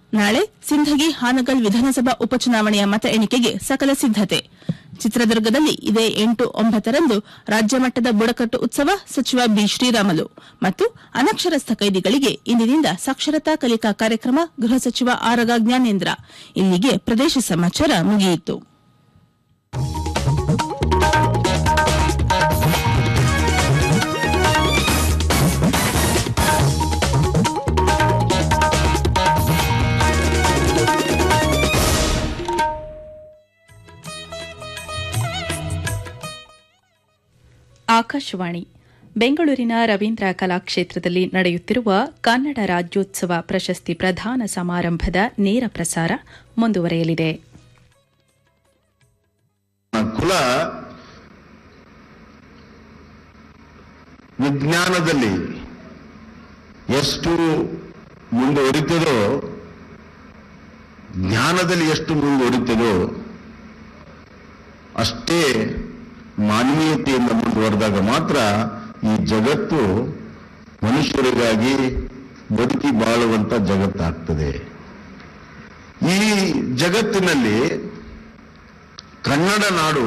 ನಾಳೆ ಸಿಂಧಗಿ ಹಾನಗಲ್ ವಿಧಾನಸಭಾ ಉಪಚುನಾವಣೆಯ ಮತ ಎಣಿಕೆಗೆ ಸಕಲ ಸಿದ್ದತೆ ಚಿತ್ರದುರ್ಗದಲ್ಲಿ ಇದೇ ಎಂಟು ಒಂಬತ್ತರಂದು ರಾಜ್ಯ ಮಟ್ಟದ ಬುಡಕಟ್ಟು ಉತ್ಸವ ಸಚಿವ ಬಿ ಶ್ರೀರಾಮುಲು ಮತ್ತು ಅನಕ್ಷರಸ್ಥ ಕೈದಿಗಳಿಗೆ ಇಂದಿನಿಂದ ಸಾಕ್ಷರತಾ ಕಲಿಕಾ ಕಾರ್ಯಕ್ರಮ ಗೃಹ ಸಚಿವ ಆರಗ ಜ್ಞಾನೇಂದ್ರ ಇಲ್ಲಿಗೆ ಪ್ರದೇಶ ಸಮಾಚಾರ ಮುಗಿಯಿತು ಆಕಾಶವಾಣಿ ಬೆಂಗಳೂರಿನ ರವೀಂದ್ರ ಕಲಾಕ್ಷೇತ್ರದಲ್ಲಿ ನಡೆಯುತ್ತಿರುವ ಕನ್ನಡ ರಾಜ್ಯೋತ್ಸವ ಪ್ರಶಸ್ತಿ ಪ್ರದಾನ ಸಮಾರಂಭದ ನೇರ ಪ್ರಸಾರ ಮುಂದುವರೆಯಲಿದೆ ಕುಲ ವಿಜ್ಞಾನದಲ್ಲಿ ಎಷ್ಟು ಮುಂದುವರಿತದೋ ಜ್ಞಾನದಲ್ಲಿ ಎಷ್ಟು ಮುಂದುವರಿತದೋ ಅಷ್ಟೇ ಮಾನವೀಯತೆಯಿಂದ ಮುಂದುವರೆದಾಗ ಮಾತ್ರ ಈ ಜಗತ್ತು ಮನುಷ್ಯರಿಗಾಗಿ ಬದುಕಿ ಬಾಳುವಂತ ಜಗತ್ತಾಗ್ತದೆ ಈ ಜಗತ್ತಿನಲ್ಲಿ ಕನ್ನಡ ನಾಡು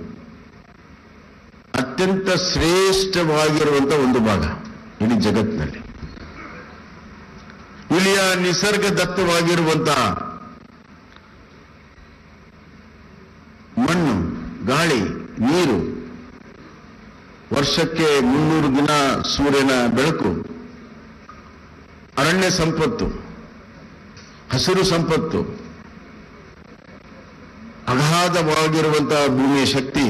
ಅತ್ಯಂತ ಶ್ರೇಷ್ಠವಾಗಿರುವಂತ ಒಂದು ಭಾಗ ಇಡೀ ಜಗತ್ತಿನಲ್ಲಿ ಇಲ್ಲಿಯ ನಿಸರ್ಗ ದತ್ತವಾಗಿರುವಂತಹ ಮಣ್ಣು ಗಾಳಿ ನೀರು ವರ್ಷಕ್ಕೆ ಮುನ್ನೂರು ದಿನ ಸೂರ್ಯನ ಬೆಳಕು ಅರಣ್ಯ ಸಂಪತ್ತು ಹಸಿರು ಸಂಪತ್ತು ಅಗಾಧವಾಗಿರುವಂತಹ ಭೂಮಿಯ ಶಕ್ತಿ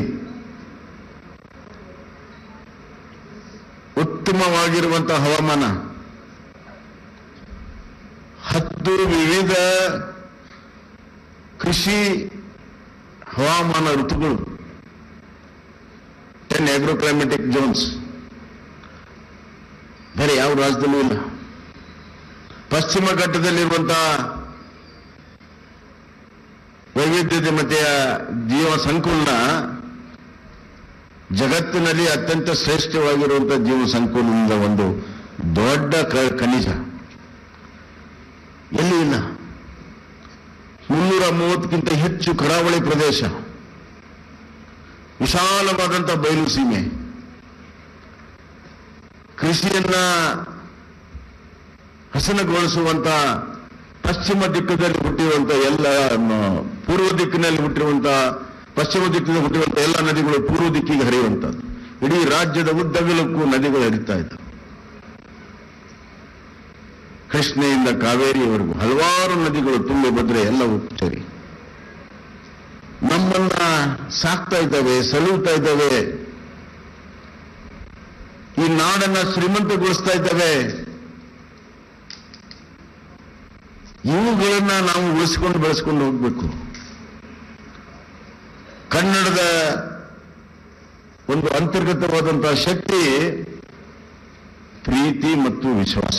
ಉತ್ತಮವಾಗಿರುವಂತಹ ಹವಾಮಾನ ಹತ್ತು ವಿವಿಧ ಕೃಷಿ ಹವಾಮಾನ ಋತುಗಳು ಟೆನ್ ಆಗ್ರೋ ಕ್ಲೈಮೆಟಿಕ್ ಝೋನ್ಸ್ ಬೇರೆ ಯಾವ ರಾಜ್ಯದಲ್ಲೂ ಇಲ್ಲ ಪಶ್ಚಿಮ ಘಟ್ಟದಲ್ಲಿರುವಂತಹ ವೈವಿಧ್ಯತೆಯ ಜೀವ ಸಂಕುಲನ ಜಗತ್ತಿನಲ್ಲಿ ಅತ್ಯಂತ ಶ್ರೇಷ್ಠವಾಗಿರುವಂತಹ ಜೀವ ಸಂಕುಲನದ ಒಂದು ದೊಡ್ಡ ಕ- ಖನಿಜ ಎಲ್ಲಿ ಇಲ್ಲ ಮುನ್ನೂರ ಮೂವತ್ತಕ್ಕಿಂತ ಹೆಚ್ಚು ಕರಾವಳಿ ಪ್ರದೇಶ ವಿಶಾಲವಾದಂಥ ಬಯಲು ಸೀಮೆ ಕೃಷಿಯನ್ನ ಹಸನಗೊಳಿಸುವಂತ ಪಶ್ಚಿಮ ದಿಕ್ಕದಲ್ಲಿ ಹುಟ್ಟಿರುವಂತ ಎಲ್ಲ ಮ, ಪೂರ್ವ ದಿಕ್ಕಿನಲ್ಲಿ ಹುಟ್ಟಿರುವಂತ ಪಶ್ಚಿಮ ದಿಕ್ಕಿನಲ್ಲಿ ಹುಟ್ಟಿರುವಂತ ಎಲ್ಲ ನದಿಗಳು ಪೂರ್ವ ದಿಕ್ಕಿಗೆ ಹರಿಯುವಂತದ್ದು ಇಡೀ ರಾಜ್ಯದ ಉದ್ದಗಲಕ್ಕೂ ನದಿಗಳು ಹರಿತಾ ಇದ್ದವು ಕೃಷ್ಣೆಯಿಂದ ಕಾವೇರಿಯವರೆಗೂ ಹಲವಾರು ನದಿಗಳು ತುಂಬಿ ಬಂದ್ರೆ ಎಲ್ಲವೂ ಸರಿ ನಮ್ಮನ್ನ ಸಾಕ್ತಾ ಇದ್ದಾವೆ ಸಲುತ್ತಾ ಇದ್ದಾವೆ ಈ ನಾಡನ್ನ ಶ್ರೀಮಂತಗೊಳಿಸ್ತಾ ಇದ್ದಾವೆ ಇವುಗಳನ್ನ ನಾವು ಉಳಿಸ್ಕೊಂಡು ಬೆಳೆಸ್ಕೊಂಡು ಹೋಗ್ಬೇಕು ಕನ್ನಡದ ಒಂದು ಅಂತರ್ಗತವಾದಂತಹ ಶಕ್ತಿ ಪ್ರೀತಿ ಮತ್ತು ವಿಶ್ವಾಸ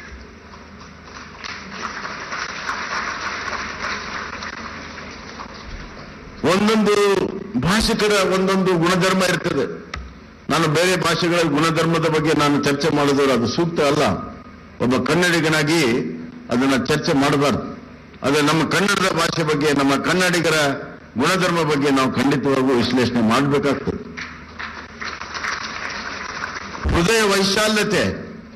ಒಂದೊಂದು ಭಾಷಿಕರ ಒಂದೊಂದು ಗುಣಧರ್ಮ ಇರ್ತದೆ ನಾನು ಬೇರೆ ಭಾಷೆಗಳ ಗುಣಧರ್ಮದ ಬಗ್ಗೆ ನಾನು ಚರ್ಚೆ ಮಾಡಿದವರು ಅದು ಸೂಕ್ತ ಅಲ್ಲ ಒಬ್ಬ ಕನ್ನಡಿಗನಾಗಿ ಅದನ್ನ ಚರ್ಚೆ ಮಾಡಬಾರ್ದು ಆದರೆ ನಮ್ಮ ಕನ್ನಡದ ಭಾಷೆ ಬಗ್ಗೆ ನಮ್ಮ ಕನ್ನಡಿಗರ ಗುಣಧರ್ಮ ಬಗ್ಗೆ ನಾವು ಖಂಡಿತವಾಗೂ ವಿಶ್ಲೇಷಣೆ ಮಾಡಬೇಕಾಗ್ತದೆ ಹೃದಯ ವೈಶಾಲ್ಯತೆ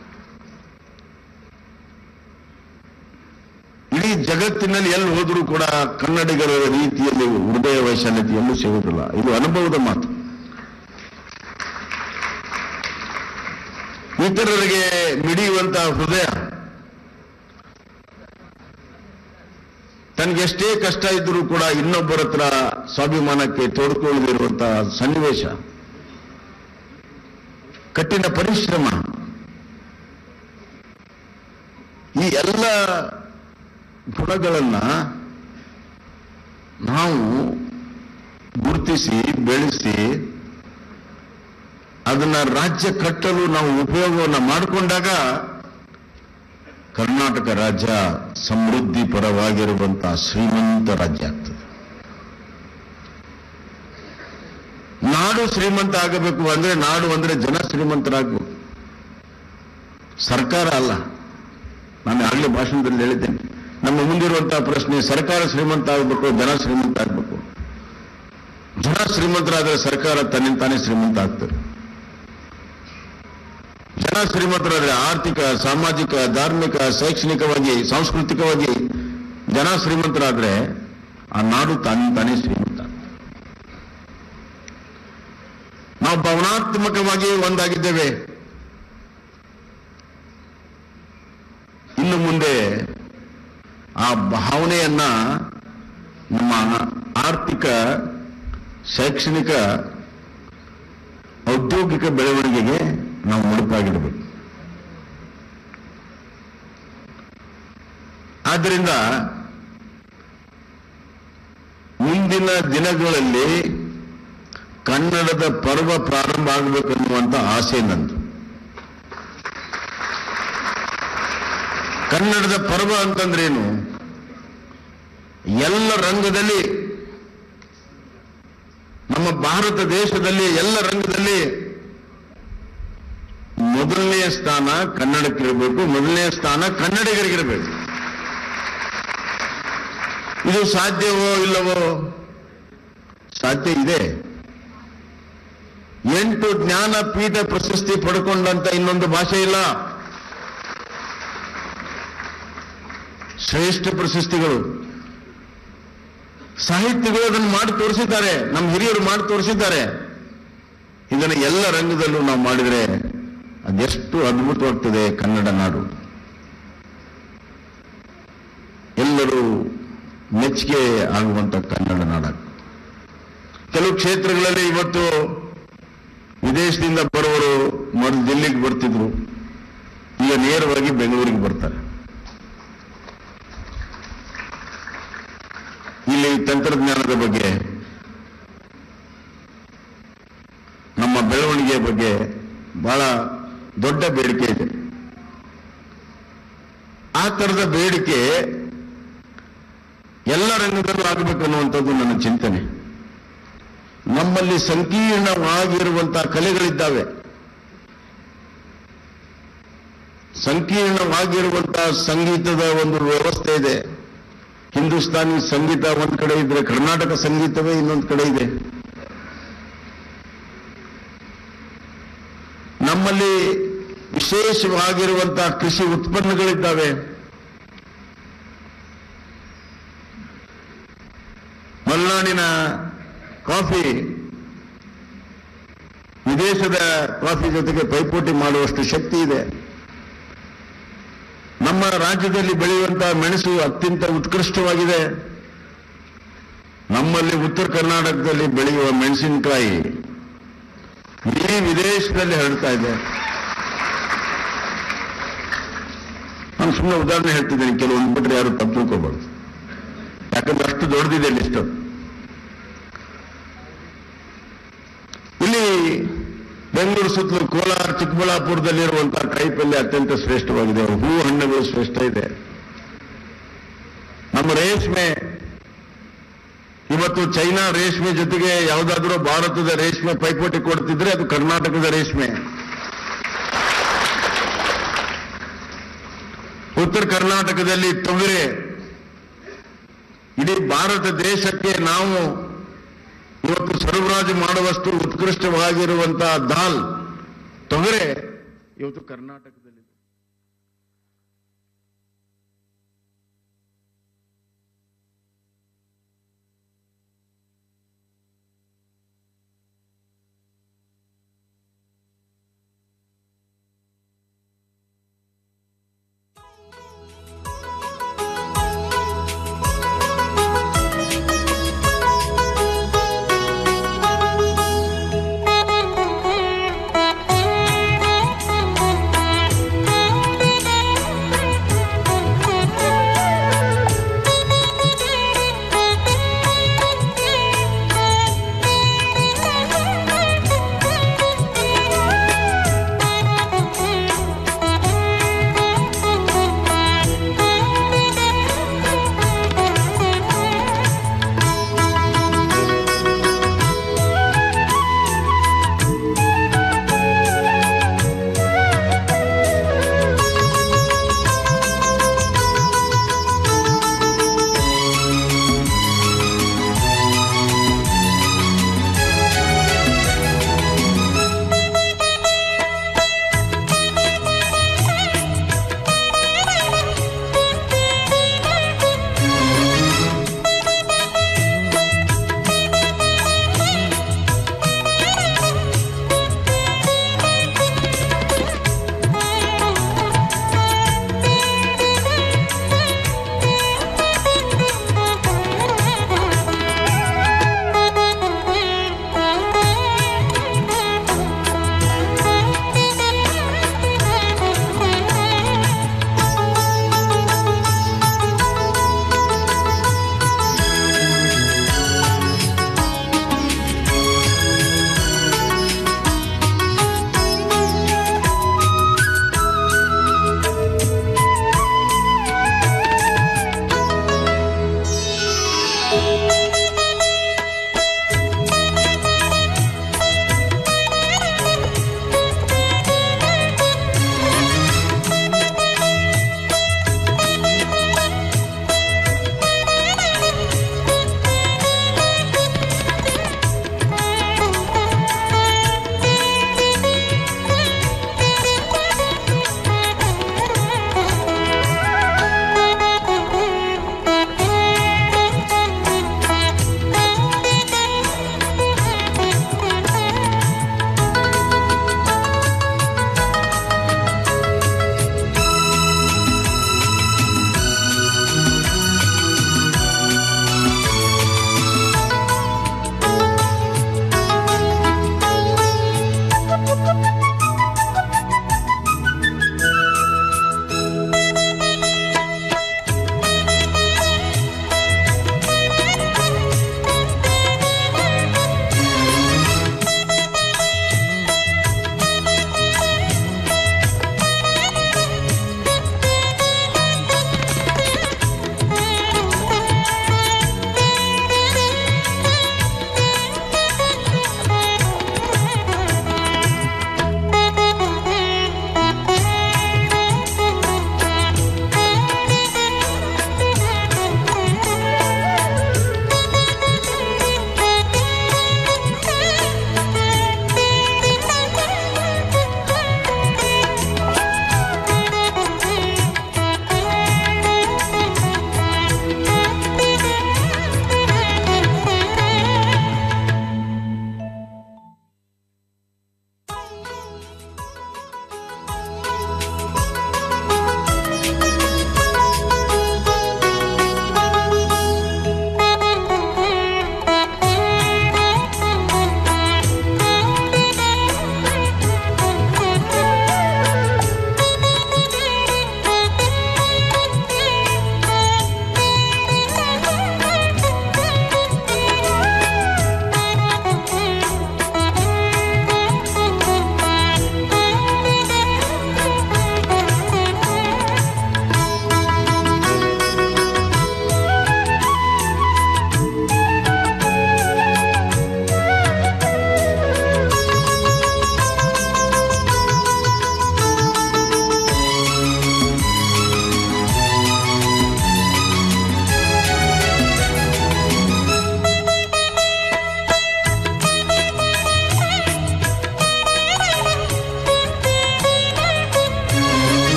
ಇಡೀ ಜಗತ್ತಿನಲ್ಲಿ ಎಲ್ಲಿ ಹೋದರೂ ಕೂಡ ಕನ್ನಡಿಗರ ರೀತಿಯಲ್ಲಿ ಹೃದಯ ವೈಶಾಲ್ಯತೆ ಎಲ್ಲೂ ಸಿಗುವುದಿಲ್ಲ ಇದು ಅನುಭವದ ಮಾತು ಇತರರಿಗೆ ಮಿಡಿಯುವಂತಹ ಹೃದಯ ತನಗೆಷ್ಟೇ ಕಷ್ಟ ಇದ್ದರೂ ಕೂಡ ಇನ್ನೊಬ್ಬರ ಹತ್ರ ಸ್ವಾಭಿಮಾನಕ್ಕೆ ತೋಡ್ಕೊಳ್ಳದಿರುವಂತಹ ಸನ್ನಿವೇಶ ಕಠಿಣ ಪರಿಶ್ರಮ ಈ ಎಲ್ಲ ಗುಣಗಳನ್ನ ನಾವು ಗುರುತಿಸಿ ಬೆಳೆಸಿ ಅದನ್ನ ರಾಜ್ಯ ಕಟ್ಟಲು ನಾವು ಉಪಯೋಗವನ್ನು ಮಾಡಿಕೊಂಡಾಗ ಕರ್ನಾಟಕ ರಾಜ್ಯ ಸಮೃದ್ಧಿ ಪರವಾಗಿರುವಂತಹ ಶ್ರೀಮಂತ ರಾಜ್ಯ ಆಗ್ತದೆ ನಾಡು ಶ್ರೀಮಂತ ಆಗಬೇಕು ಅಂದ್ರೆ ನಾಡು ಅಂದ್ರೆ ಜನ ಶ್ರೀಮಂತರಾಗಬೇಕು ಸರ್ಕಾರ ಅಲ್ಲ ನಾನು ಆಗಲೇ ಭಾಷಣದಲ್ಲಿ ಹೇಳಿದ್ದೇನೆ ನಮ್ಮ ಮುಂದಿರುವಂತಹ ಪ್ರಶ್ನೆ ಸರ್ಕಾರ ಶ್ರೀಮಂತ ಆಗಬೇಕು ಜನ ಶ್ರೀಮಂತ ಆಗಬೇಕು ಜನ ಶ್ರೀಮಂತರಾದರೆ ಸರ್ಕಾರ ತನ್ನಿಂತಾನೇ ಶ್ರೀಮಂತ ಆಗ್ತದೆ ಜನ ಶ್ರೀಮಂತರಾದ್ರೆ ಆರ್ಥಿಕ ಸಾಮಾಜಿಕ ಧಾರ್ಮಿಕ ಶೈಕ್ಷಣಿಕವಾಗಿ ಸಾಂಸ್ಕೃತಿಕವಾಗಿ ಜನ ಶ್ರೀಮಂತರಾದ್ರೆ ಆ ನಾಡು ತಾನೇ ಶ್ರೀಮಂತ ನಾವು ಭಾವನಾತ್ಮಕವಾಗಿ ಒಂದಾಗಿದ್ದೇವೆ ಇನ್ನು ಮುಂದೆ ಆ ಭಾವನೆಯನ್ನ ನಮ್ಮ ಆರ್ಥಿಕ ಶೈಕ್ಷಣಿಕ ಔದ್ಯೋಗಿಕ ಬೆಳವಣಿಗೆಗೆ ನಾವು ಮುಡುಪಾಗಿಡಬೇಕು ಆದ್ದರಿಂದ ಮುಂದಿನ ದಿನಗಳಲ್ಲಿ ಕನ್ನಡದ ಪರ್ವ ಪ್ರಾರಂಭ ಆಗಬೇಕನ್ನುವಂತ ಆಸೆ ನಂದು ಕನ್ನಡದ ಪರ್ವ ಅಂತಂದ್ರೇನು ಎಲ್ಲ ರಂಗದಲ್ಲಿ ನಮ್ಮ ಭಾರತ ದೇಶದಲ್ಲಿ ಎಲ್ಲ ರಂಗದಲ್ಲಿ ಮೊದಲನೆಯ ಸ್ಥಾನ ಕನ್ನಡಕ್ಕಿರಬೇಕು ಮೊದಲನೆಯ ಸ್ಥಾನ ಕನ್ನಡಿಗರಿಗಿರಬೇಕು ಇದು ಸಾಧ್ಯವೋ ಇಲ್ಲವೋ ಸಾಧ್ಯ ಇದೆ ಎಂಟು ಜ್ಞಾನಪೀಠ ಪ್ರಶಸ್ತಿ ಪಡ್ಕೊಂಡಂತ ಇನ್ನೊಂದು ಭಾಷೆ ಇಲ್ಲ ಶ್ರೇಷ್ಠ ಪ್ರಶಸ್ತಿಗಳು ಸಾಹಿತ್ಯಗಳು ಅದನ್ನು ಮಾಡಿ ತೋರಿಸಿದ್ದಾರೆ ನಮ್ಮ ಹಿರಿಯರು ಮಾಡಿ ತೋರಿಸಿದ್ದಾರೆ ಇದನ್ನು ಎಲ್ಲ ರಂಗದಲ್ಲೂ ನಾವು ಮಾಡಿದರೆ ಅದೆಷ್ಟು ಅದ್ಭುತವಾಗ್ತದೆ ಕನ್ನಡ ನಾಡು ಎಲ್ಲರೂ ಮೆಚ್ಚುಗೆ ಆಗುವಂತ ಕನ್ನಡ ನಾಡ ಕೆಲವು ಕ್ಷೇತ್ರಗಳಲ್ಲಿ ಇವತ್ತು ವಿದೇಶದಿಂದ ಬರುವವರು ಮೊದಲು ದಿಲ್ಲಿಗೆ ಬರ್ತಿದ್ರು ಈಗ ನೇರವಾಗಿ ಬೆಂಗಳೂರಿಗೆ ಬರ್ತಾರೆ ಇಲ್ಲಿ ತಂತ್ರಜ್ಞಾನದ ಬಗ್ಗೆ ನಮ್ಮ ಬೆಳವಣಿಗೆಯ ಬಗ್ಗೆ ಬಹಳ ದೊಡ್ಡ ಬೇಡಿಕೆ ಇದೆ ಆ ತರದ ಬೇಡಿಕೆ ಎಲ್ಲ ರಂಗದಲ್ಲೂ ಆಗಬೇಕು ಅನ್ನುವಂಥದ್ದು ನನ್ನ ಚಿಂತನೆ ನಮ್ಮಲ್ಲಿ ಸಂಕೀರ್ಣವಾಗಿರುವಂತಹ ಕಲೆಗಳಿದ್ದಾವೆ ಸಂಕೀರ್ಣವಾಗಿರುವಂತಹ ಸಂಗೀತದ ಒಂದು ವ್ಯವಸ್ಥೆ ಇದೆ ಹಿಂದೂಸ್ತಾನಿ ಸಂಗೀತ ಒಂದ್ ಕಡೆ ಇದ್ರೆ ಕರ್ನಾಟಕ ಸಂಗೀತವೇ ಇನ್ನೊಂದು ಕಡೆ ಇದೆ ನಮ್ಮಲ್ಲಿ ವಿಶೇಷವಾಗಿರುವಂತಹ ಕೃಷಿ ಉತ್ಪನ್ನಗಳಿದ್ದಾವೆ ಮಲೆನಾಡಿನ ಕಾಫಿ ವಿದೇಶದ ಕಾಫಿ ಜೊತೆಗೆ ಪೈಪೋಟಿ ಮಾಡುವಷ್ಟು ಶಕ್ತಿ ಇದೆ ನಮ್ಮ ರಾಜ್ಯದಲ್ಲಿ ಬೆಳೆಯುವಂತಹ ಮೆಣಸು ಅತ್ಯಂತ ಉತ್ಕೃಷ್ಟವಾಗಿದೆ ನಮ್ಮಲ್ಲಿ ಉತ್ತರ ಕರ್ನಾಟಕದಲ್ಲಿ ಬೆಳೆಯುವ ಮೆಣಸಿನಕಾಯಿ ಇಡೀ ವಿದೇಶದಲ್ಲಿ ಹರಡ್ತಾ ಇದೆ ನಾನು ಸುಮ್ಮನೆ ಉದಾಹರಣೆ ಹೇಳ್ತಿದ್ದೀನಿ ಕೆಲವೊಂದು ಬಿಟ್ಟರೆ ಯಾರು ತಪ್ಪು ತಿಳ್ಕೋಬಾರ್ದು ಯಾಕಂದ್ರೆ ಅಷ್ಟು ದೊಡ್ಡದಿದೆ ಲಿಸ್ಟ್ ಇಲ್ಲಿ ಬೆಂಗಳೂರು ಸುತ್ತಲೂ ಕೋಲಾರ ಚಿಕ್ಕಬಳ್ಳಾಪುರದಲ್ಲಿರುವಂತಹ ಕಾಯಿಪಲ್ಯ ಅತ್ಯಂತ ಶ್ರೇಷ್ಠವಾಗಿದೆ ಹೂ ಹಣ್ಣುಗಳು ಶ್ರೇಷ್ಠ ಇದೆ ನಮ್ಮ ರೇಷ್ಮೆ ಇವತ್ತು ಚೈನಾ ರೇಷ್ಮೆ ಜೊತೆಗೆ ಯಾವುದಾದ್ರೂ ಭಾರತದ ರೇಷ್ಮೆ ಪೈಪೋಟಿ ಕೊಡ್ತಿದ್ರೆ ಅದು ಕರ್ನಾಟಕದ ರೇಷ್ಮೆ ಉತ್ತರ ಕರ್ನಾಟಕದಲ್ಲಿ ತೊಗರೆ ಇಡೀ ಭಾರತ ದೇಶಕ್ಕೆ ನಾವು ಇವತ್ತು ಸರಬರಾಜು ಮಾಡುವಷ್ಟು ಉತ್ಕೃಷ್ಟವಾಗಿರುವಂತಹ ದಾಲ್ ತೊಗರೆ ಇವತ್ತು ಕರ್ನಾಟಕದಲ್ಲಿ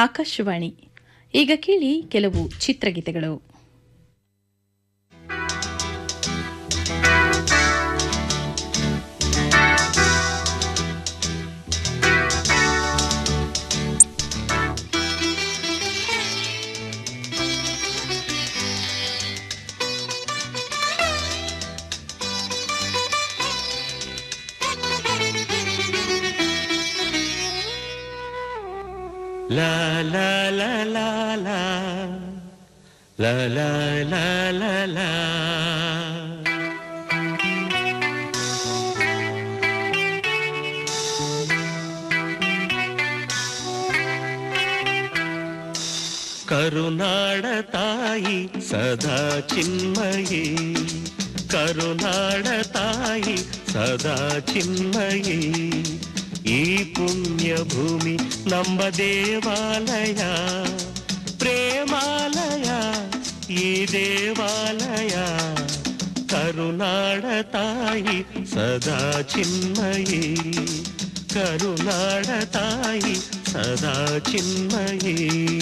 ಆಕಾಶವಾಣಿ ಈಗ ಕೇಳಿ ಕೆಲವು ಚಿತ್ರಗೀತೆಗಳು La la la la la La la la la la ಕರುನಾಡ ತಾಯಿ ಸದಾ ಚಿನ್ಮಯಿ ಕರುನಾಡ ತಾಯಿ ಸದಾ ಚಿನ್ಮಯಿ ಈ ಪುಣ್ಯ ಭೂಮಿ ನಮ್ಮ ದೇವಾಲಯ ಪ್ರೇಮಾಲಯ ಈ ದೇವಾಲಯ ಕರುನಾಡ ತಾಯಿ ಸದಾ ಚಿನ್ಮಯಿ ಕರುನಾಡ ತಾಯಿ ಸದಾ ಚಿನ್ಮಯಿ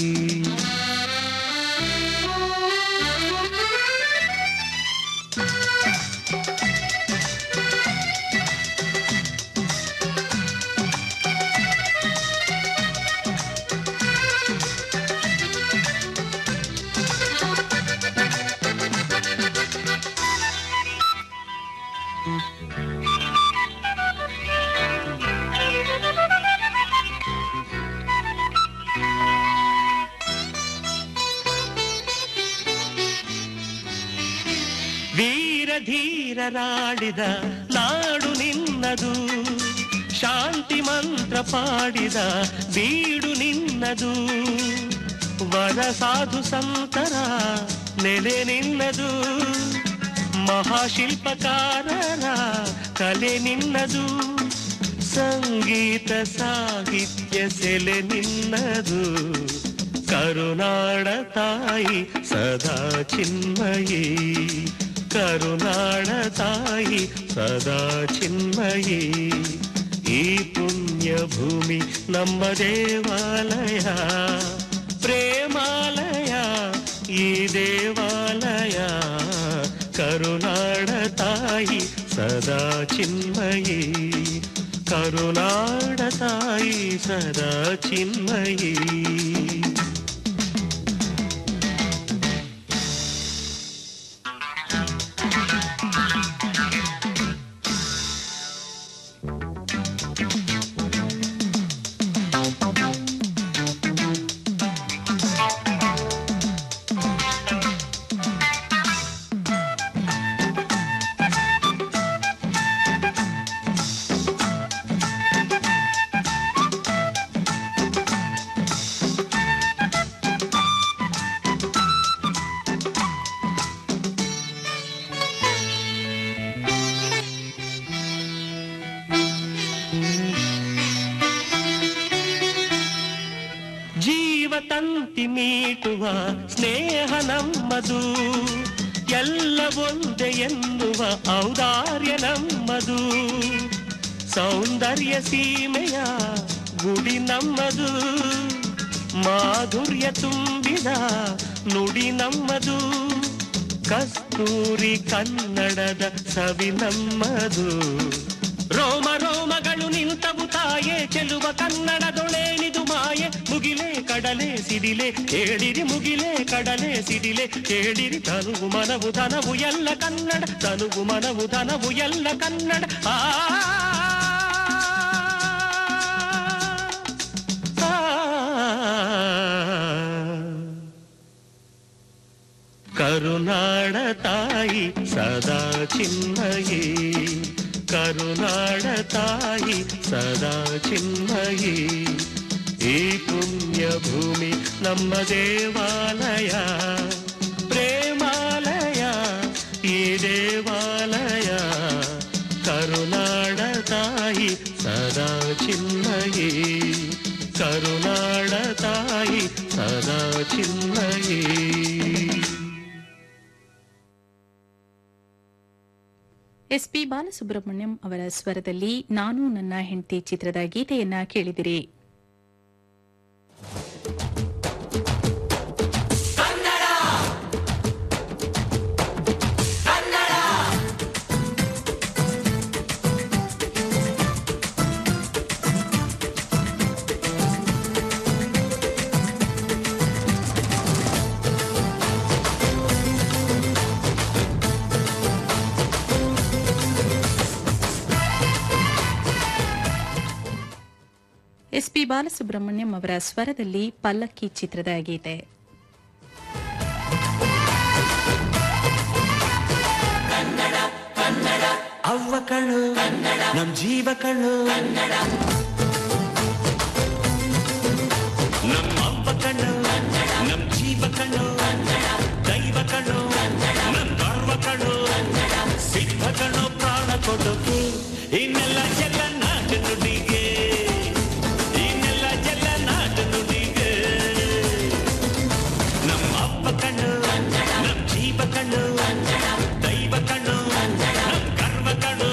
ವೀರ ಧೀರರಾಡಿದ ನಾಡು ನಿನ್ನದು ಶಾಂತಿ ಮಂತ್ರ ಪಾಡಿದ ಬೀಡು ನಿನ್ನದು ವರ ಸಾಧು ಸಂತರ ನೆಲೆ ನಿನ್ನದು ಮಹಾಶಿಲ್ಪಕಾರರ ಕಲೆ ನಿನ್ನದು ಸಂಗೀತ ಸಾಹಿತ್ಯ ಸೆಲೆ ನಿನ್ನದು ಕರುನಾಡ ತಾಯಿ ಸದಾ ಚಿನ್ಮಯಿ ಕರುನಾಡ ತಾಯಿ ಸದಾ ಚಿನ್ಮಯಿ ಈ ಪುಣ್ಯ ಭೂಮಿ ನಮ್ಮ ದೇವಾಲಯ ಪ್ರೇಮಾಲಯ ಈ ದೇವಾಲಯ ಕರುನಾಡ ತಾಯಿ ಸದಾ ಚಿನ್ಮಯಿ ಕರುನಾಡ ತಾಯಿ ಸದಾ ಚಿನ್ಮಯಿ ಜೀವ ತಂತಿ ಮೀಟುವ ಸ್ನೇಹ ನಮ್ಮದು ಎಲ್ಲ ಒಂದೇ ಎನ್ನುವ ಔದಾರ್ಯ ನಮ್ಮದು ಸೌಂದರ್ಯ ಸೀಮೆಯ ಗುಡಿ ನಮ್ಮದು ಮಾಧುರ್ಯ ತುಂಬಿದ ನುಡಿ ನಮ್ಮದು ಕಸ್ತೂರಿ ಕನ್ನಡದ ಸವಿ ನಮ್ಮದು ರೋಮ ರೋಮಗಳು ನಿಂತವು ತಾಯೇ ಚೆಲುವ ಕನ್ನಡದೊಳೇನಿದು ಮಾಯೆ ಮುಗಿಲೆ ಕಡಲೆ ಸಿಡಿಲೆ ಕೇಳಿರಿ ಮುಗಿಲೆ ಕಡಲೆ ಸಿಡಿಲೆ ಕೇಳಿರಿ ತನುವು ಮನವು ಧನವು ಎಲ್ಲ ಕನ್ನಡ ತನುವು ಮನವು ಧನವು ಎಲ್ಲ ಕನ್ನಡ ಆ ಕರುನಾಡ ತಾಯಿ ಸದಾ ಚಿನ್ಮಯಿ ಕರುನಾಡ ತಾಯಿ ಸದಾ ಚಿನ್ಮಯಿ ಈ ಪುಣ್ಯ ಭೂಮಿ ನಮ್ಮ ದೇವಾಲಯ ಪ್ರೇಮಾಲಯ ಈ ದೇವಾಲಯ ಕರುನಾಡ ತಾಯಿ ಸದಾ ಚಿನ್ಮಯಿ ಕರುನಾಡ ತಾಯಿ ಸದಾ ಚಿನ್ಮಯಿ ಎಸ್ಪಿ ಬಾಲಸುಬ್ರಹ್ಮಣ್ಯಂ ಅವರ ಸ್ವರದಲ್ಲಿ ನಾನು ನನ್ನ ಹೆಂಡತಿ ಚಿತ್ರದ ಗೀತೆಯನ್ನ ಕೇಳಿದಿರಿ ಎಸ್ಪಿ ಬಾಲಸುಬ್ರಹ್ಮಣ್ಯಂ ಅವರ ಸ್ವರದಲ್ಲಿ ಪಲ್ಲಕ್ಕಿ ಚಿತ್ರದ ಗೀತೆ ಅವ್ವ ಕಣ್ಣು ನಮ್ ಜೀವ ಕಣ್ಣು ನಮ್ಮ ಅವ್ವ ಕಣ್ಣು ನಮ್ ಜೀವ ಕಣ್ಣು ದೈವ ಕಣ್ಣು ನಮ್ ಗರ್ವ ಕಣ್ಣು ಸಿದ್ಧ ಕಣ್ಣು ಪ್ರಾಣ ಕೊಡೋಕೆ ಇನ್ನೆಲ್ಲ ಎಲ್ಲ ನಾಟ ನುಡಿಗೆ ಇನ್ನೆಲ್ಲ ಎಲ್ಲ ನಾಟ ನುಡಿಗೆ ನಮ್ಮ ಅಪ್ಪ ಕಣ್ಣು ನಮ್ ಜೀವ ಕಣ್ಣು ದೈವ ಕಣ್ಣು ನಮ್ ಗರ್ವ ಕಣ್ಣು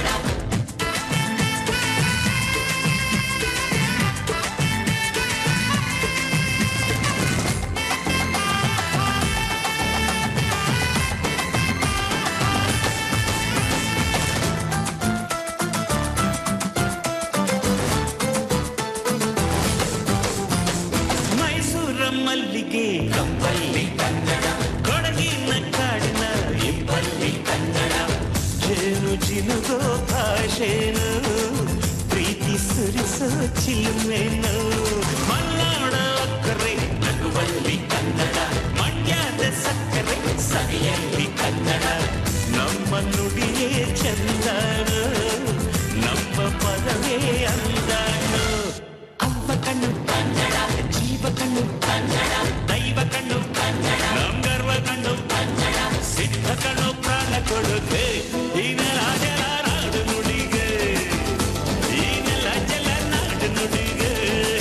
ಮೈಸೂರ ಮಲ್ಲಿಗೆ ಕಂಬಲ್ಲಿ ಕನ್ನಡ ಕೊಡಗಿನ ಕಾಡಿನ ಇಬ್ಬಲ್ಲಿ ಕನ್ನಡ ಜೇನು ಜಿನುಗೋ ಭಾಷೆನು ಪ್ರೀತಿ ಸುರಿಸೋ ಚಿಲುಮೆನು ಮಲ್ನಾಡ ಅಕ್ಕರೆ ನಗುವಲ್ಲಿ ಕನ್ನಡ ಮಂಡ್ಯದ ಸಕ್ಕರೆ ಸವಿಯಲ್ಲಿ ಕನ್ನಡ ನಮ್ಮ ನುಡಿಯೇ ಚಂದನ ನಮ್ಮ ಪದವೇ ಅಂದಾನ ಅವ್ವ ಕಣ್ಣು ಕನ್ನಡ ಜೀವ ಕಣ್ಣು ಕನ್ನಡ ದೈವ ಕಣ್ಣು ಕನ್ನಡ ನಮ್ ಗರ್ವ ಕಣ್ಣು ಕನ್ನಡ ಸಿದ್ಧ ಕಣ್ಣು ಪ್ರಾಣ ಕೊಡುತ್ತೆ ಈನೆಲ್ಲ ಜಲ ನಾಡು ನುಡಿಗೆ ಈನೆಲ್ಲ ಜಲ ನಾಡು ನುಡಿಗೆ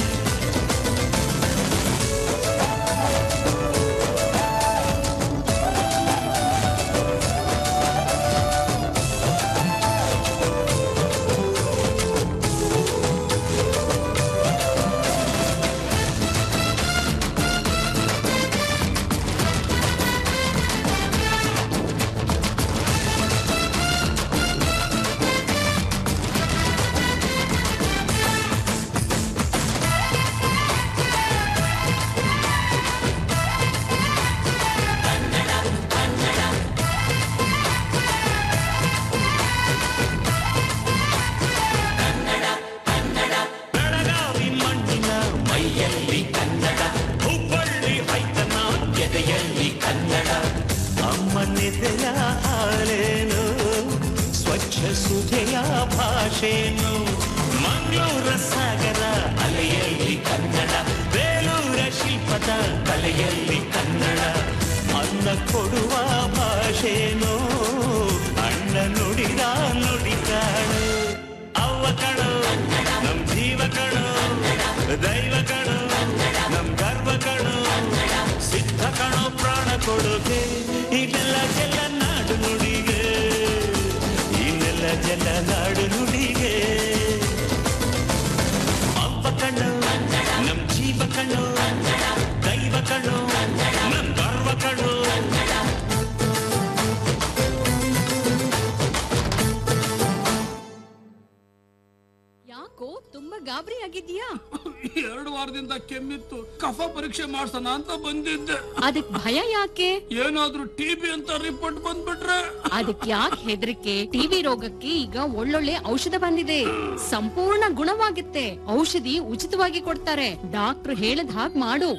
ಬೆಳಗಾವಿ ಮಣ್ಣಿನ ಮೈಯಲ್ಲಿ ಕನ್ನಡ ಹುಬ್ಬಳ್ಳಿ ಹೈತನ ಎದೆಯಲ್ಲಿ ಕನ್ನಡ ಅಮ್ಮನೆದೆಯ ಹಾಲೇನು ಸ್ವಚ್ಛ ಸುಧೆಯ ಭಾಷೆನು ಮಂಗಳೂರ ಸಾಗರ ಅಲೆಯಲ್ಲಿ ಕನ್ನಡ ಬೇಲೂರ ಶಿಲ್ಪದ ಕಲೆಯಲ್ಲಿ ಕನ್ನಡ ಅನ್ನ ಕೊಡುವ ಭಾಷೆನು ಅಣ್ಣ ನುಡಿದ ನುಡಿ ಕಾಣು ಅವ್ವ ಕಣು ನಮ್ ಜೀವ ಕಣು ದೈವ ಕಣು ನಮ್ ಗರ್ವ ಕಣು ಸಿದ್ಧ ಕಣು ಪ್ರಾಣ ಕೊಡುಗೆ ಇದೆಲ್ಲ ಜಲ ನಾಡು ನುಡಿಗೆ ಇನ್ನೆಲ್ಲ ಜಲ ನಾಡು ನುಡಿಗೆ ಅವ್ವ ಕಣ್ಣು ನಮ್ ಜೀವ ಕಣ್ಣು ದೈವ ಕಣ್ಣು ನಮ್ ಗರ್ವ ಕಣ್ಣು ಯಾಕೋ ತುಂಬಾ ಗಾಬರಿ ಆಗಿದ್ಯಾ ಎರಡು ವಾರದಿಂದ ಕೆಮ್ಮಿತ್ತು ಕಫ ಪರೀಕ್ಷೆ ಮಾಡ್ಸೋಣ ಅಂತ ಬಂದಿದ್ದೆ ಅದಕ್ ಭಯ ಯಾಕೆ ಏನಾದ್ರೂ ಟಿಬಿ ಅಂತ ರಿಪೋರ್ಟ್ ಬಂದ್ಬಿಟ್ರೆ ಅದಕ್ ಯಾಕೆ ಹೆದರಿಕೆ ಟಿವಿ ರೋಗಕ್ಕೆ ಈಗ ಒಳ್ಳೊಳ್ಳೆ ಔಷಧ ಬಂದಿದೆ ಸಂಪೂರ್ಣ ಗುಣವಾಗುತ್ತೆ ಔಷಧಿ ಉಚಿತವಾಗಿ ಕೊಡ್ತಾರೆ ಡಾಕ್ಟ್ರು ಹೇಳದ್ ಹಾಗ್ ಮಾಡು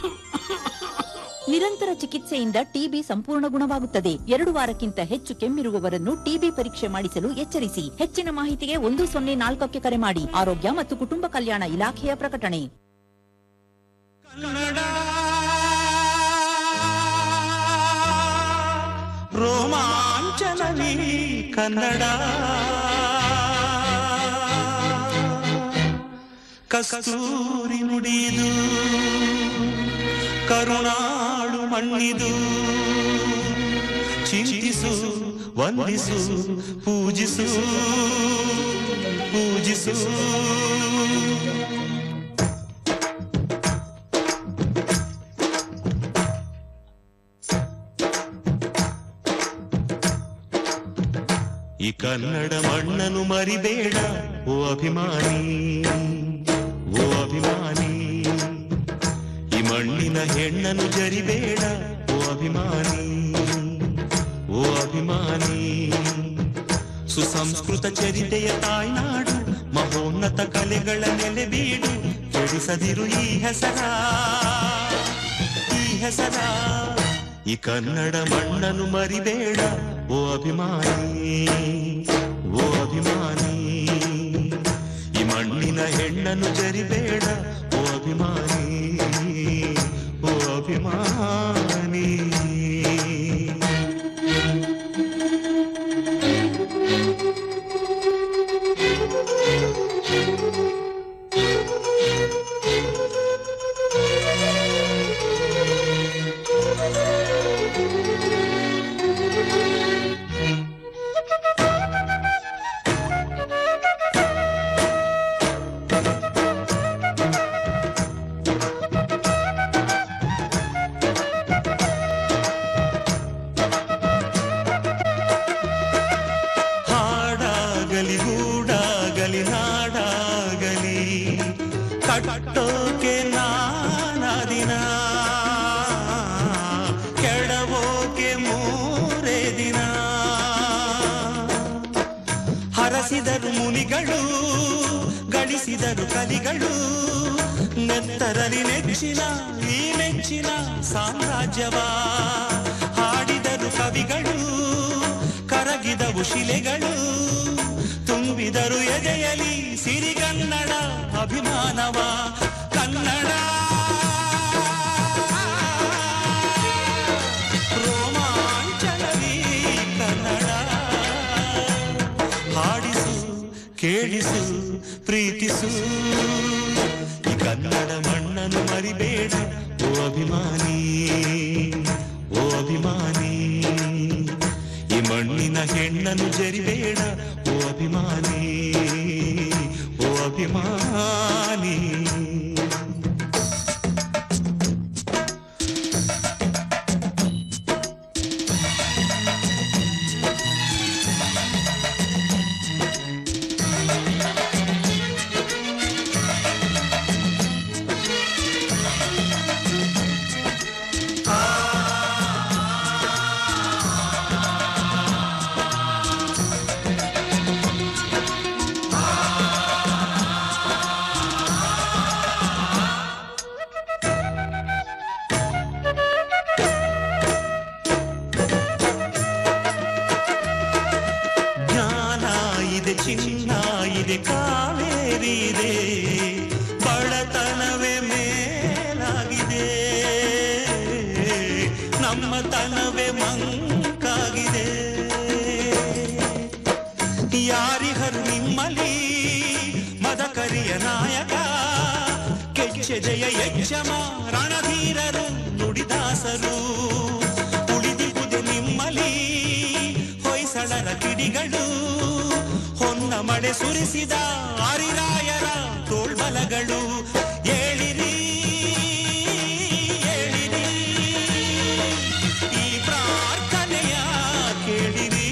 ನಿರಂತರ ಚಿಕಿತ್ಸೆಯಿಂದ ಟಿಬಿ ಸಂಪೂರ್ಣ ಗುಣವಾಗುತ್ತದೆ ಎರಡು ವಾರಕ್ಕಿಂತ ಹೆಚ್ಚು ಕೆಮ್ಮಿರುವವರನ್ನು ಟಿಬಿ ಪರೀಕ್ಷೆ ಮಾಡಿಸಲು ಎಚ್ಚರಿಸಿ ಹೆಚ್ಚಿನ ಮಾಹಿತಿಗೆ ಒಂದು ಸೊನ್ನೆ ನಾಲ್ಕಕ್ಕೆ ಕರೆ ಮಾಡಿ ಆರೋಗ್ಯ ಮತ್ತು ಕುಟುಂಬ ಕಲ್ಯಾಣ ಇಲಾಖೆಯ ಪ್ರಕಟಣೆ ಕನ್ನಡ ರೋಮಾಂಚನವಿ ಕನ್ನಡ ಕಸ್ತೂರಿ ನುಡಿದು ಕರುಣಾಳು ಮಣ್ಣಿದು ಚಿಂತಿಸು ವಂದಿಸು ಪೂಜಿಸು ಪೂಜಿಸು ಈ ಕನ್ನಡ ಮಣ್ಣನ್ನು ಮರಿಬೇಡ ಓ ಅಭಿಮಾನಿ ಓ ಅಭಿಮಾನಿ ಈ ಮಣ್ಣಿನ ಹೆಣ್ಣನ್ನು ಜರಿಬೇಡ ಓ ಅಭಿಮಾನಿ ಓ ಅಭಿಮಾನಿ ಸುಸಂಸ್ಕೃತ ಚರಿತೆಯ ತಾಯ್ನಾಡು ಮಹೋನ್ನತ ಕಲೆಗಳ ನೆಲೆ ಬೀಡು ಕೆಡಿಸದಿರು ಈ ಹೆಸರ ಈ ಹೆಸರ ಈ ಕನ್ನಡ ಮಣ್ಣನ್ನು ಮರಿಬೇಡ ಓ ಅಭಿಮಾನಿ ಓ ಅಭಿಮಾನಿ ಈ ಮಣ್ಣಿನ ಹೆಣ್ಣನ್ನು ಜರಿಬೇಡ ಓ ಅಭಿಮಾನಿ ಓ ಅಭಿಮಾನಿ ಹಾಡಾಗಲಿ ಗೂಡಾಗಲಿ ನಾಡಾಗಲಿ ಕಟ್ಟೋಕೆ ನಾನಾ ದಿನ ಕೆಡವೋಕೆ ಮೂರೇ ದಿನ ಹರಸಿದರು ಮುನಿಗಳು ಗಳಿಸಿದರು ಕಲಿಗಳು ನೆತ್ತರಲಿ ನೆಚ್ಚಿನ ಈ ನೆಚ್ಚಿನ ಸಾಮ್ರಾಜ್ಯವ ಹಾಡಿದರು ಕವಿಗಳು ಕರಗಿದವು ಶಿಲೆಗಳು ತುಂಬಿದರು ಎದೆಯಲಿ ಸಿರಿಗನ್ನಡ ಅಭಿಮಾನವ ಕನ್ನಡ ರೋಮಾಂಚನವೀ ಕನ್ನಡ ಹಾಡಿಸು ಕೇಳಿಸು ಪ್ರೀತಿಸು ಈ ಕನ್ನಡ ಮಣ್ಣನ್ನು ಮರಿಬೇಡ ಓ ಅಭಿಮಾನಿ ಓ ಅಭಿಮಾನಿ ಈ ಮಣ್ಣಿನ ಹೆಣ್ಣನ್ನು ಜರಿಬೇಡ ಓ ಅಭಿಮಾನಿ ಓ ಅಭಿಮಾನಿ ಜ್ಞಾನ ಇದೆ ಚಿನ್ನ ಇದೆ ಕಾವೇರಿ ಇದೆ ಬಡತನವೇ ಮೇಲಾಗಿದೆ ನಮ್ಮ ತನವೇ ಮಂಕಾಗಿದೆ ಯಾರಿಗರು ನಿಮ್ಮಲ್ಲಿ ಮದಕರಿಯ ನಾಯಕ ಕೆಚ್ಚೆ ಜಯ ಯಜ್ಜಮ ರಣಧೀರರು ನುಡಿದಾಸರು ಉಳಿದಿರುವುದು ನಿಮ್ಮಲ್ಲಿ ಹೊಯ್ಸಳರ ಕಿಡಿಗಳು ಹೊನ್ನ ಮಳೆ ಸುರಿಸಿದ ಆರಿರಾಯರ ತೋಳ್ಬಲಗಳು ಏಳಿರಿ ಏಳಿರಿ ಈ ಪ್ರಾರ್ಥನೆಯ ಕೇಳಿರಿ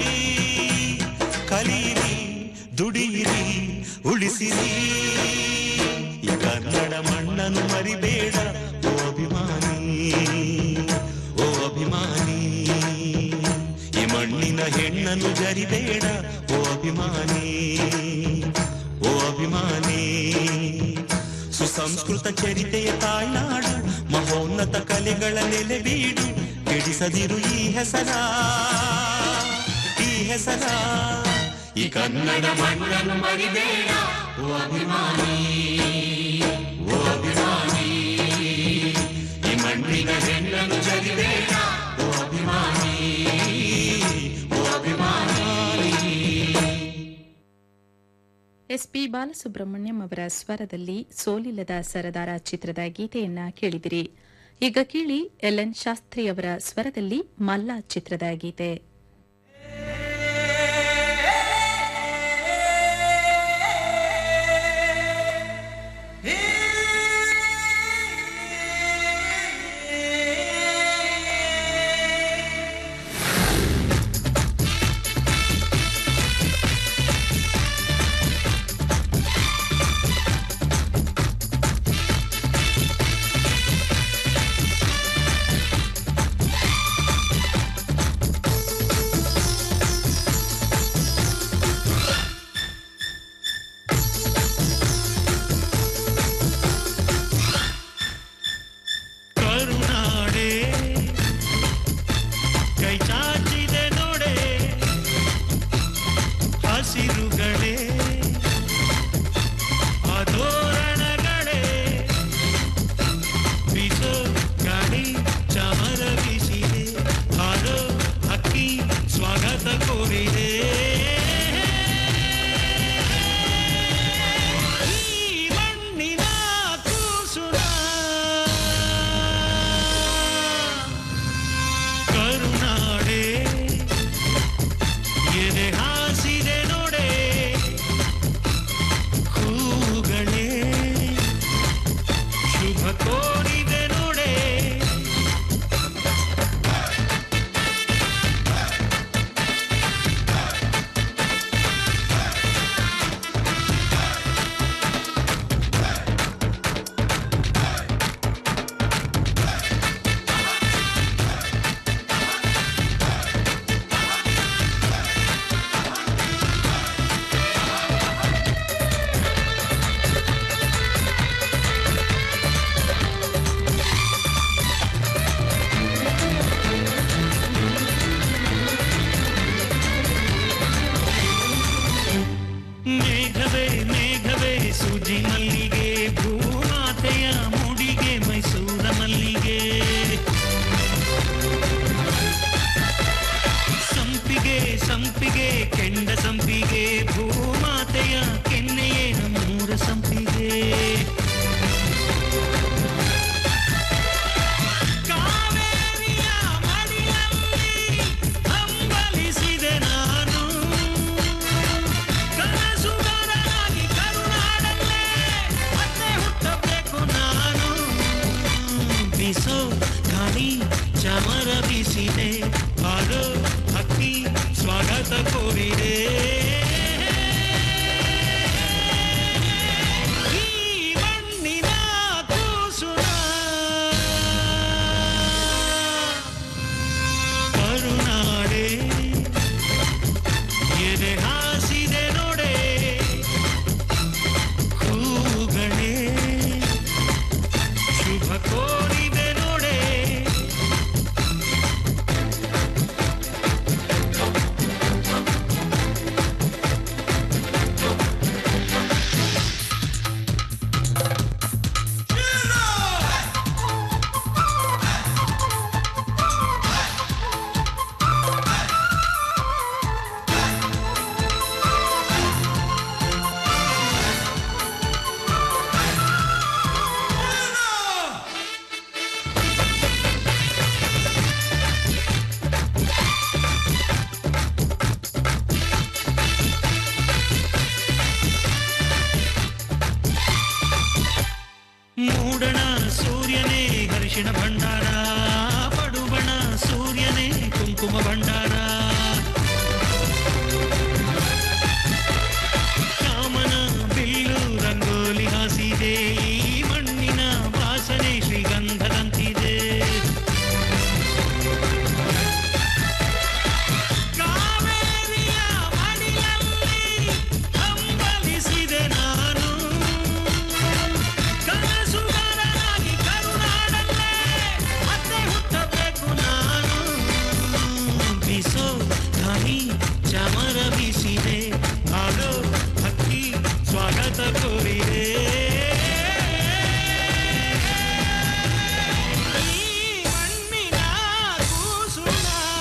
ಕಲೀರಿ ದುಡಿಯಿರಿ ಉಳಿಸಿರಿ ಈ ಕನ್ನಡ ಮಣ್ಣನ್ನು ಮರಿಬೇಡ ಓ ಅಭಿಮಾನಿ ಓ ಅಭಿಮಾನಿ ಈ ಮಣ್ಣಿನ ಹೆಣ್ಣನ್ನು ಜರಿಬೇಡ ಓ ಅಭಿಮಾನಿ ಓ ಅಭಿಮಾನಿ ಸುಸಂಸ್ಕೃತ ಚರಿತೆಯ ತಾಯ್ನಾಡು ಮಹೋನ್ನತ ಕಲೆಗಳ ನೆಲೆ ಬೀಡು ಕೆಡಿಸದಿರು ಈ ಹೆಸರ ಈ ಹೆಸರ ಈ ಕನ್ನಡ ಮಣ್ಣನ್ನು ಮರಿಬೇಡ ಓ ಅಭಿಮಾನಿ ಓ ಅಭಿಮಾನಿ ಈ ಮಣ್ಣಿನ ಹೆಣ್ಣನ್ನು ಜರಿಬೇಡ ಓ ಅಭಿಮಾನಿ ಓ ಅಭಿಮಾನಿ ಎಸ್ಪಿ ಬಾಲಸುಬ್ರಹ್ಮಣ್ಯಂ ಅವರ ಸ್ವರದಲ್ಲಿ ಸೋಲಿಲ್ಲದ ಸರದಾರ ಚಿತ್ರದ ಗೀತೆಯನ್ನ ಕೇಳಿದಿರಿ ಈಗ ಕೇಳಿ ಎಲ್ಎನ್ ಶಾಸ್ತ್ರಿ ಅವರ ಸ್ವರದಲ್ಲಿ ಮಲ್ಲ ಚಿತ್ರದ ಗೀತೆ ಿ ಅರಿಶಿಣ ಭಂಡಾರ ಪಡುಬಣ ಸೂರ್ಯನೇ ಕುಂಕುಮ ಭಂಡಾರ ಕಾಮನ ಬಿಲ್ಲು ರಂಗೋಲಿ ಹಾಸಿದೆ ಈ ಮಣ್ಣಿನ ವಾಸನೆ ಶ್ರೀಗಂಧದಂತಿದೆ ಕಾವೇರಿಯ ಮಡಿಲಲ್ಲಿ ಹಂಬಲಿಸಿದೆ ನಾನು ಕನಸುಗಾರನಾಗಿ ಕರುನಾಡಲ್ಲೇ ಮತ್ತೆ ಹುಟ್ಟಬೇಕು ನಾನು ಬಿಸೋ ಧ್ವನಿ ಚಮರ ಬೀಸಿದೆ ಹಾಡೋ ಹಕ್ಕಿ ಸ್ವಾಗತ ಕೋರಿದೆ ಈ ಮಣ್ಣಿನ ಕೂಸುನ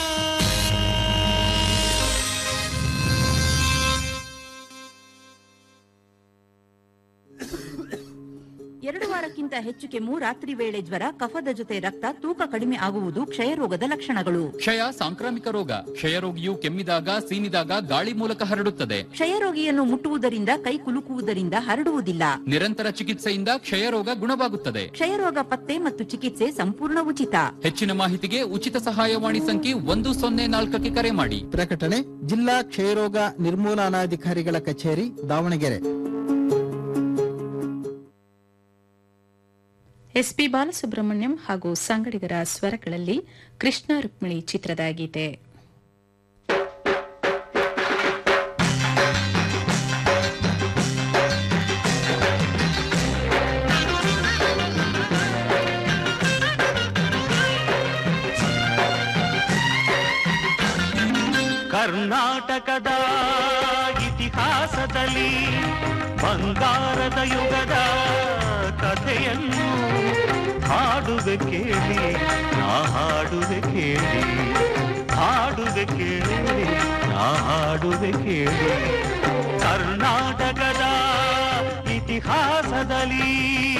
ಎರಡು ವಾರಕ್ಕಿಂತ ಹೆಚ್ಚು ಕೆಮ್ಮು ರಾತ್ರಿ ವೇಳೆ ಜ್ವರ ಕಫದ ಜೊತೆ ರಕ್ತ ತೂಕ ಕಡಿಮೆ ಆಗುವುದು ಕ್ಷಯರೋಗದ ಲಕ್ಷಣಗಳು ಕ್ಷಯ ಸಾಂಕ್ರಾಮಿಕ ರೋಗ ಕ್ಷಯರೋಗಿಯು ಕೆಮ್ಮಿದಾಗ ಸೀನಿದಾಗ ಗಾಳಿ ಮೂಲಕ ಹರಡುತ್ತದೆ ಕ್ಷಯರೋಗಿಯನ್ನು ಮುಟ್ಟುವುದರಿಂದ ಕೈ ಕುಲುಕುವುದರಿಂದ ಹರಡುವುದಿಲ್ಲ ನಿರಂತರ ಚಿಕಿತ್ಸೆಯಿಂದ ಕ್ಷಯರೋಗ ಗುಣವಾಗುತ್ತದೆ ಕ್ಷಯರೋಗ ಪತ್ತೆ ಮತ್ತು ಚಿಕಿತ್ಸೆ ಸಂಪೂರ್ಣ ಉಚಿತ ಹೆಚ್ಚಿನ ಮಾಹಿತಿಗೆ ಉಚಿತ ಸಹಾಯವಾಣಿ ಸಂಖ್ಯೆ ಒಂದು ಸೊನ್ನೆ ನಾಲ್ಕಕ್ಕೆ ಕರೆ ಮಾಡಿ ಪ್ರಕಟಣೆ ಜಿಲ್ಲಾ ಕ್ಷಯರೋಗ ನಿರ್ಮೂಲನಾಧಿಕಾರಿಗಳ ಕಚೇರಿ ದಾವಣಗೆರೆ ಎಸ್ಪಿ ಬಾಲಸುಬ್ರಹ್ಮಣ್ಯಂ ಹಾಗೂ ಸಂಗಡಿಗರ ಸ್ವರಗಳಲ್ಲಿ ಕೃಷ್ಣ ರುಕ್ಮಿಣಿ ಚಿತ್ರದ ಗೀತೆ ಕರ್ನಾಟಕದ ಇತಿಹಾಸದಲ್ಲಿ ಬಂಗಾರದ ಯುಗದ ಕಥೆಯನ್ನು ಹಾಡುವೆ ಕೇಳಿ ನಾ ಹಾಡುವೆ ಕೇಳಿ ಹಾಡುವೆ ಕೇಳಿ ನಾ ಹಾಡುವೆ ಕೇಳಿ ಕರ್ನಾಟಕದ ಇತಿಹಾಸದಲ್ಲಿ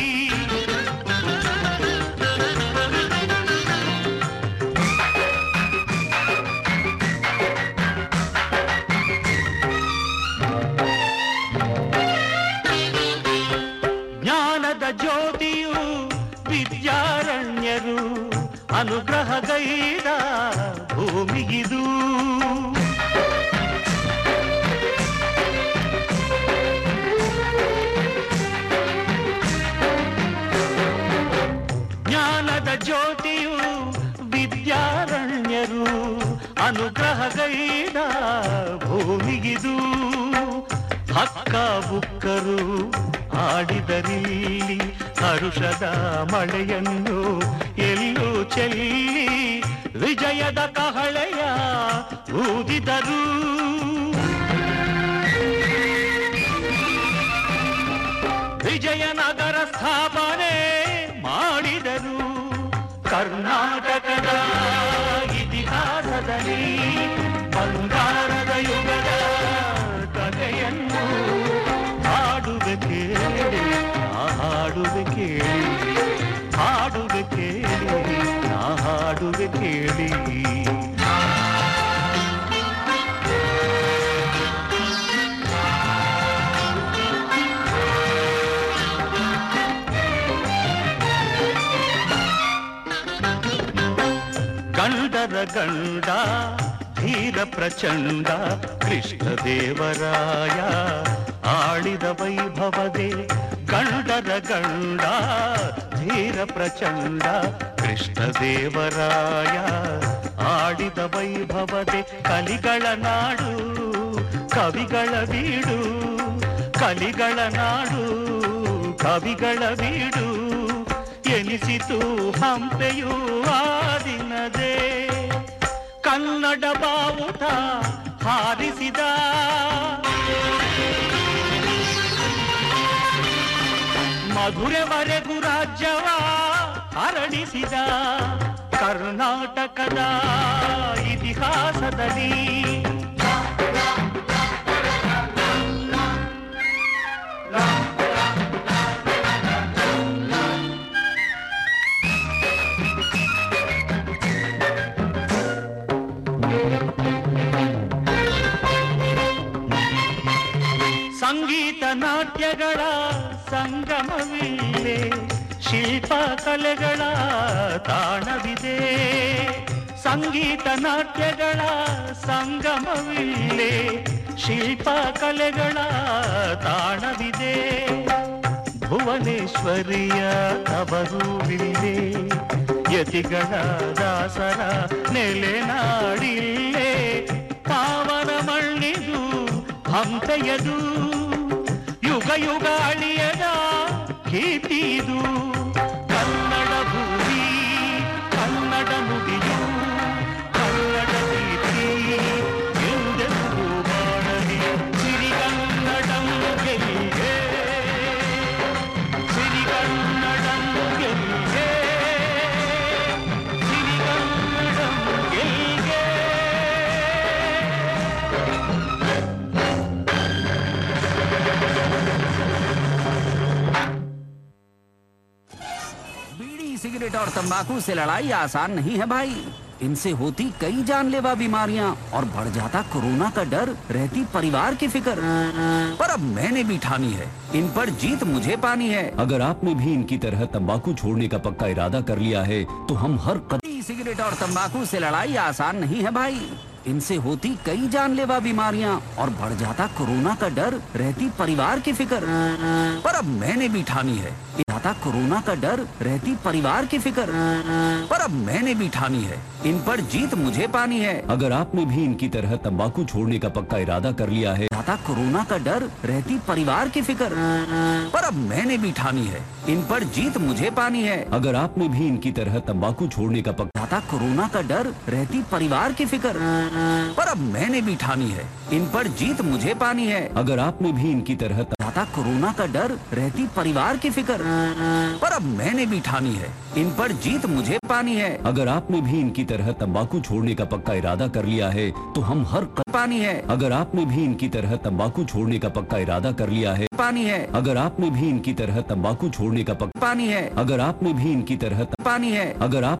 ಜ್ಞಾನದ ಜ್ಯೋತಿಯು ವಿದ್ಯಾರಣ್ಯರು ಅನುಗ್ರಹಗೈದ ಭೂಮಿಗಿದು ಜ್ಞಾನದ ಜ್ಯೋತಿಯು ವಿದ್ಯಾರಣ್ಯರು ಅನುಗ್ರಹಗೈದ ಭೂಮಿಗಿದು ಹಕ್ಕ ಬುಕ್ಕರು ಆಡಿದರಿಲ್ಲಿ ಹರುಷದ ಮಳೆಯನ್ನು ಎಲ್ಲೂ ಚೆಲ್ಲಿ ವಿಜಯದ ಕಹಳೆಯ ಊದಿದರು ವಿಜಯನಗರ ಸ್ಥಾಪನೆ ಮಾಡಿದರು ಕರ್ನಾಟಕದ ಇತಿಹಾಸದಲ್ಲಿ ಬಂಗಾರದ ಯುಗದ ಕಥೆಯನ್ನು ಹಾಡುವೆ ಕೇಳಿ ನಾ ಹಾಡುವೆ ಕೇಳಿ ಹಾಡುವೆ ಕೇಳಿ ನಾ ಹಾಡುವೆ ಕೇಳಿ ಗಂಡರ ಗಂಡ ಧೀರ ಪ್ರಚಂಡ ಕೃಷ್ಣ ದೇವರಾಯ ಆಳಿದ ವೈಭವದೆ ಗಂಡರ ಗಂಡ ಧೀರ ಪ್ರಚಂಡ ಕೃಷ್ಣ ದೇವರಾಯ ಆಡಿದ ವೈಭವದೆ ಕಲಿಗಳ ನಾಡು ಕವಿಗಳ ಬೀಡು ಕಲಿಗಳ ನಾಡು ಕವಿಗಳ ಬೀಡು ಎನಿಸಿತು ಹಂಪೆಯು ಆ ದಿನದೇ ಕನ್ನಡ ಬಾವುಟ ಹಾರಿಸಿದ ಮಧುರೆವರೆಗೂ ರಾಜ್ಯವ ಹರಡಿಸಿದ ಕರ್ನಾಟಕದ ಇತಿಹಾಸದಲ್ಲಿ ಸಂಗೀತ ನಾಟ್ಯಗಳ ಸಂಗಮವಿಲ್ಲೇ ಶಿಲ್ಪ ಶಿಲ್ಪ ಕಲೆಗಳ ತಾಣವಿದೆ ಸಂಗೀತ ನಾಟ್ಯಗಳ ಸಂಗಮವಿಲ್ಲೇ ಶಿಲ್ಪ ಕಲೆಗಳ ತಾಣವಿದೆ ಭುವನೇಶ್ವರಿಯ ತವರುವಿಲ್ಲೇ ಯತಿಗಳ ದಾಸರ ನೆಲೆನಾಡಿಲ್ಲೇ ಪಾವನ ಮಣ್ಣಿದು ಹಂತೆಯದು ಯುಗ ಯುಗ ಅಳಿಯದ ಕೀರ್ತಿದು ಕನ್ನಡ ಭೂಮಿ ಕನ್ನಡ ನುಡಿಯು ಕನ್ನಡ ಕೀರ್ತಿ ಎಂದೆಂದೂ ಮಾಡಲಿ ಸಿರಿಗನ್ನಡಂ ಗೆಲ್ಲಿಗೆ ಸಿರಿಗನ್ನಡಂ ಗೆಲ್ಲಿಗೆ ಸಿರಿಗನ್ನಡಂ ಗೆಲ್ಲಿಗೆ बीड़ी सिगरेट और तंबाकू से लड़ाई आसान नहीं है भाई इनसे होती कई जानलेवा बीमारियां और बढ़ जाता कोरोना का डर रहती परिवार की फिक्र पर अब मैंने भी ठानी है इन पर जीत मुझे पानी है अगर आपने भी इनकी तरह तंबाकू छोड़ने का पक्का इरादा कर लिया है तो हम हर कदम बीड़ी सिगरेट और तंबाकू से लड़ाई आसान नहीं है भाई इनसे होती कई जानलेवा बीमारियां और बढ़ जाता कोरोना का डर रहती परिवार की फिक्र पर अब मैंने भी ठानी है जाता कोरोना का डर रहती परिवार की फिक्र पर अब मैंने भी ठानी है इन पर जीत मुझे पानी है अगर आपने भी इनकी तरह तंबाकू छोड़ने का पक्का इरादा कर लिया है जाता कोरोना का डर रहती परिवार की फिक्र पर अब मैंने भी ठानी है इन पर जीत मुझे पानी है अगर आपने भी इनकी तरह तंबाकू छोड़ने का पक्का जाता कोरोना का डर रहती परिवार की फिक्र पर अब मैंने भी ठानी है इन पर जीत मुझे पानी है अगर आपने भी इनकी तरह जाता कोरोना का डर रहती परिवार की फिक्र पर अब मैंने भी ठानी है इन पर जीत मुझे पानी है अगर आपने भी इनकी तरह तंबाकू छोड़ने का पक्का इरादा कर लिया है तो हम हर कदम पानी है अगर आपने भी इनकी तरह तंबाकू छोड़ने का पक्का इरादा कर लिया है पानी है अगर आपने भी इनकी तरह तंबाकू छोड़ने का पक्का पानी है अगर आपने भी इनकी तरह पानी है अगर आप